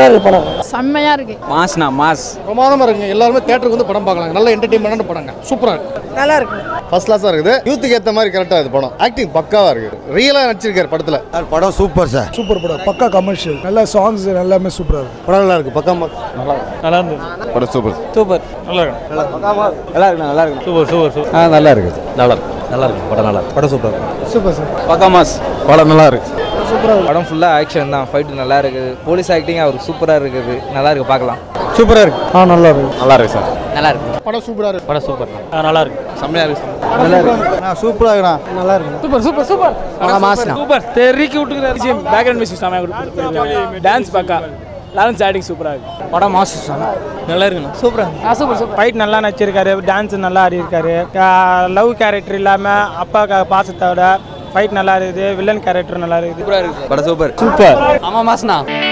சூப்பராக இருக்கு படம் செம்மையா இருக்கு மாஸ்ண்ணா மாஸ் பிரமாதமாக இருக்குங்க எல்லாருமே தேட்டருக்கு வந்து படம் பார்க்கலாம் நல்ல என்டர்டைன்மெண்டான படங்க சூப்பராக இருக்கு நல்லா இருக்கு ஃபர்ஸ்ட் கிளாஸாக இருக்குது யூத்துக்கு ஏற்ற மாதிரி கரெக்டாக இது படம் ஆக்டிங் பக்காவாக இருக்குது ரியலாக நடிச்சிருக்காரு படத்தில் படம் சூப்பர் சார் சூப்பர் படம் பக்கா கமர்ஷியல் நல்ல சாங்ஸ் எல்லாமே சூப்பராக இருக்கு படம் நல்லா இருக்கு பக்கா நல்லா இருந்தது படம் சூப்பர் சூப்பர் நல்லா இருக்கு நல்லா இருக்கு நல்லா இருக்கு சூப்பர் சூப்பர் சூப்பர் ஆ நல்லா இருக்குது நல்லா இருக்கு நல்லா இருக்கு படம் நல்லா இருக்கு படம் சூப்பர் சூப்பர் சார் பக்கா மாஸ் படம் நல்லா இருக்கு படம் ஃபுல்லாக ஆக்ஷன் தான் ஃபைட்டு நல்லா இருக்குது போலீஸ் ஆக்டிங் அவருக்கு சூப்பராக இருக்குது நல்லா இருக்கு பார்க்கலாம் சூப்பராக இருக்கு ஆ நல்லா இருக்கு நல்லா இருக்கு சார் நல்லா இருக்கு படம் சூப்பராக இருக்கு படம் சூப்பர் நல்லா இருக்கு செம்மையா இருக்கு சூப்பராக இருக்குண்ணா நல்லா இருக்கு சூப்பர் சூப்பர் சூப்பர் படம் மாஸ்ண்ணா சூப்பர் தெறிக்கி விட்டுக்கிறாரு பேக்ரவுண்ட் மியூசிக் செமையாக கொடுத்துருக்காங்க டான்ஸ் பக்கா லாரன்ஸ் ஆடிங் சூப்பராக இருக்கு படம் மாஸ் நல்லா இருக்குண்ணா சூப்பராக சூப்பர் சூப்பர் ஃபைட் நல்லா நடிச்சிருக்காரு டான்ஸ் நல்லா ஆடிருக்காரு லவ் கேரக்டர் இல்லாமல் அப்பா பாசத்தோட ஃபைட் நல்லா இருக்குது வில்லன் கேரக்டர் நல்லா இருக்குது படம் சூப்பர் சூப்பர் ஆமாம் மாஸ்ண்ணா